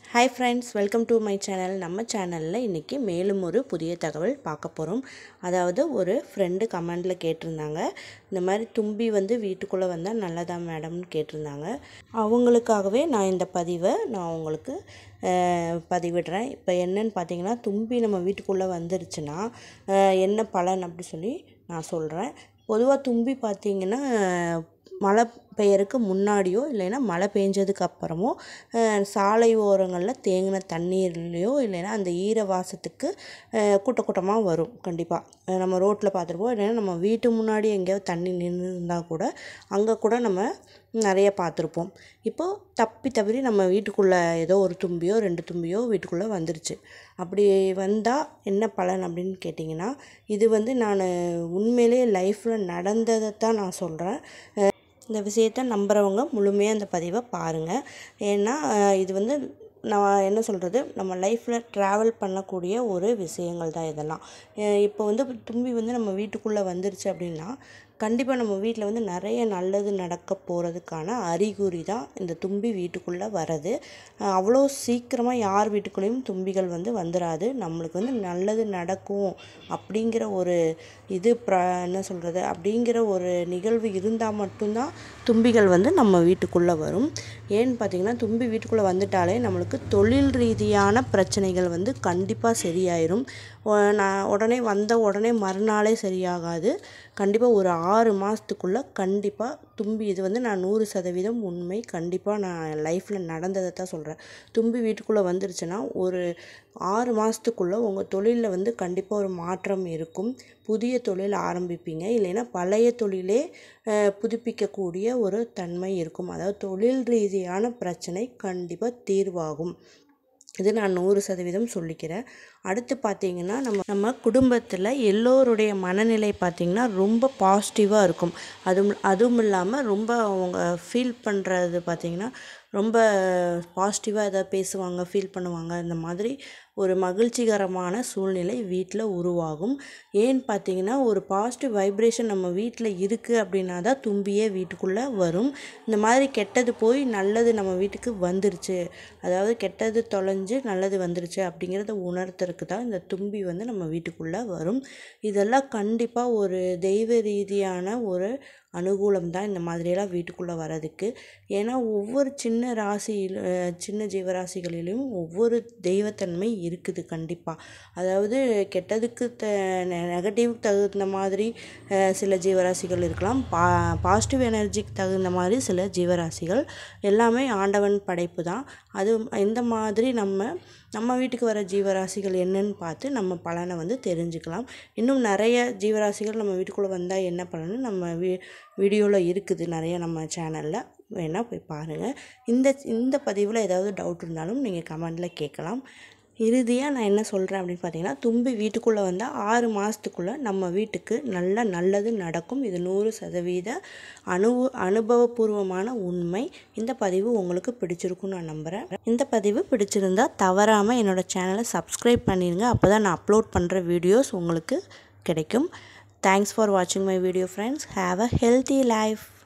hi friends welcome to my channel நம்ம சேனலில் இன்றைக்கி மேலும் ஒரு புதிய தகவல் பார்க்க போகிறோம் அதாவது ஒரு ஃப்ரெண்டு கமெண்டில் கேட்டிருந்தாங்க இந்த மாதிரி தும்பி வந்து வீட்டுக்குள்ளே வந்தால் நல்லதா மேடம்னு கேட்டிருந்தாங்க அவங்களுக்காகவே நான் இந்த பதிவை நான் உங்களுக்கு அஹ், பதிவிடுறேன் இப்போ என்னன்னு பார்த்தீங்கன்னா தும்பி நம்ம வீட்டுக்குள்ளே வந்துருச்சுன்னா அஹ், என்ன பலன் அப்படி சொல்லி நான் சொல்கிறேன் பொதுவாக தும்பி பார்த்தீங்கன்னா மழை பெய்யறதுக்கு முன்னாடியோ இல்லைன்னா மழை பெஞ்சதுக்கு அப்புறமோ அஹ், சாலை ஓரங்களில் தேங்கின தண்ணீர்லேயோ இல்லைன்னா அந்த ஈர வாசத்துக்கு அஹ், கூட்ட கூட்டமாக வரும் கண்டிப்பாக நம்ம ரோட்டில் பார்த்துருப்போம் இல்லைன்னா நம்ம வீட்டு முன்னாடி எங்கேயாவது தண்ணி நின்று இருந்தால் கூட அங்கே கூட நம்ம நிறைய பார்த்துருப்போம் இப்போது தப்பி தவறி நம்ம வீட்டுக்குள்ளே ஏதோ ஒரு தும்பியோ ரெண்டு தும்பியோ வீட்டுக்குள்ளே வந்துருச்சு அப்படி வந்தால் என்ன பலன் அப்படின்னு கேட்டிங்கன்னா இது வந்து நான் உண்மையிலே லைஃப்பில் நடந்ததை தான் நான் சொல்கிறேன் இந்த விஷயத்தை நம்புகிறவங்க முழுமையாக அந்த பதிவை பாருங்கள் ஏன்னா அஹ், இது வந்து நான் என்ன சொல்கிறது நம்ம லைஃப்பில் ட்ராவல் பண்ணக்கூடிய ஒரு விஷயங்கள் தான் இதெல்லாம் அஹ், இப்போ வந்து தும்பி வந்து நம்ம வீட்டுக்குள்ளே வந்துருச்சு அப்படின்னா கண்டிப்பாக நம்ம வீட்டில் வந்து நிறைய நல்லது நடக்க போகிறதுக்கான அறிகுறி தான் இந்த தும்பி வீட்டுக்குள்ளே வர்றது அஹ், அவ்வளோ சீக்கிரமாக யார் வீட்டுக்குள்ளேயும் தும்பிகள் வந்து வந்துடாது நம்மளுக்கு வந்து நல்லது நடக்கும் அப்படிங்கிற ஒரு இது ப்ர என்ன சொல்கிறது அப்படிங்கிற ஒரு நிகழ்வு இருந்தால் மட்டும்தான் தும்பிகள் வந்து நம்ம வீட்டுக்குள்ளே வரும் ஏன்னு பார்த்தீங்கன்னா தும்பி வீட்டுக்குள்ளே வந்துட்டாலே நம்மளுக்கு தொழில் ரீதியான பிரச்சனைகள் வந்து கண்டிப்பாக சரியாயிரும் ஒ- நான் உடனே வந்த உடனே மறுநாளே சரியாகாது கண்டிப்பாக ஒரு ஆறு மாதத்துக்குள்ளே கண்டிப்பாக தும்பி இது வந்து நான் நூறு சதவீதம் உண்மை கண்டிப்பாக நான் லைஃப்பில் நடந்ததை தான் சொல்கிறேன் தும்பி வீட்டுக்குள்ளே வந்துருச்சுன்னா ஒரு ஆறு மாதத்துக்குள்ளே உங்கள் தொழிலில் வந்து கண்டிப்பாக ஒரு மாற்றம் இருக்கும் புதிய தொழில் ஆரம்பிப்பீங்க இல்லைன்னா பழைய தொழிலே அஹ், புதுப்பிக்கக்கூடிய ஒரு தன்மை இருக்கும் அதாவது தொழில் ரீதியான பிரச்சனை கண்டிப்பாக தீர்வாகும் இது நான் நூறு சதவீதம் சொல்லிக்கிறேன் அடுத்து பார்த்தீங்கன்னா நம்ம நம்ம குடும்பத்தில் எல்லோருடைய மனநிலை பார்த்திங்கன்னா ரொம்ப பாசிட்டிவாக இருக்கும் அதுவும் அதுவும் இல்லாமல் ரொம்ப அவங்க ஃபீல் பண்ணுறது பார்த்திங்கன்னா ரொம்ப பாசிட்டிவாக எதாவது பேசுவாங்க ஃபீல் பண்ணுவாங்க இந்த மாதிரி ஒரு மகிழ்ச்சிகரமான சூழ்நிலை வீட்டில் உருவாகும் ஏன்னு பார்த்தீங்கன்னா ஒரு பாசிட்டிவ் வைப்ரேஷன் நம்ம வீட்டில் இருக்குது அப்படின்னா தான் தும்பியே வீட்டுக்குள்ளே வரும் இந்த மாதிரி கெட்டது போய் நல்லது நம்ம வீட்டுக்கு வந்துருச்சு அதாவது கெட்டது தொலைஞ்சு நல்லது வந்துருச்சு அப்படிங்கிறத உணர்த்துறதுக்கு தான் இந்த தும்பி வந்து நம்ம வீட்டுக்குள்ளே வரும் இதெல்லாம் கண்டிப்பாக ஒரு தெய்வ ரீதியான ஒரு அனுகூலம் தான் இந்த மாதிரியெல்லாம் வீட்டுக்குள்ளே வர்றதுக்கு ஏன்னா ஒவ்வொரு சின்ன ராசியில் அஹ், சின்ன ஜீவராசிகளிலும் ஒவ்வொரு தெய்வத்தன்மை இருக்குது கண்டிப்பாக அதாவது கெட்டதுக்கு த நெகட்டிவ் தகுந்த மாதிரி அஹ், சில ஜீவராசிகள் இருக்கலாம் பா பாசிட்டிவ் எனர்ஜிக்கு தகுந்த மாதிரி சில ஜீவராசிகள் எல்லாமே ஆண்டவன் படைப்பு தான் அது இந்த மாதிரி நம்ம நம்ம வீட்டுக்கு வர ஜீவராசிகள் என்னன்னு பார்த்து நம்ம பலனை வந்து தெரிஞ்சுக்கலாம் இன்னும் நிறைய ஜீவராசிகள் நம்ம வீட்டுக்குள்ளே வந்தால் என்ன பலன்னு நம்ம வீ வீடியோவில் இருக்குது நிறைய நம்ம சேனலில் வேணால் போய் பாருங்கள் இந்த இந்த பதிவில் ஏதாவது டவுட் இருந்தாலும் நீங்கள் கமெண்டில் கேட்கலாம் இறுதியாக நான் என்ன சொல்கிறேன் அப்படின்னு பார்த்தீங்கன்னா தும்பி வீட்டுக்குள்ளே வந்தால் ஆறு மாதத்துக்குள்ளே நம்ம வீட்டுக்கு நல்ல நல்லது நடக்கும் இது நூறு சதவீத அனுபவ அனுபவபூர்வமான உண்மை இந்த பதிவு உங்களுக்கு பிடிச்சிருக்கும்னு நான் நம்புகிறேன் இந்த பதிவு பிடிச்சிருந்தா தவறாமல் என்னோட சேனலை சப்ஸ்கிரைப் பண்ணிடுங்க அப்போ தான் நான் அப்லோட் பண்ணுற வீடியோஸ் உங்களுக்கு கிடைக்கும் தேங்க்ஸ் ஃபார் வாட்சிங் my video friends have a healthy life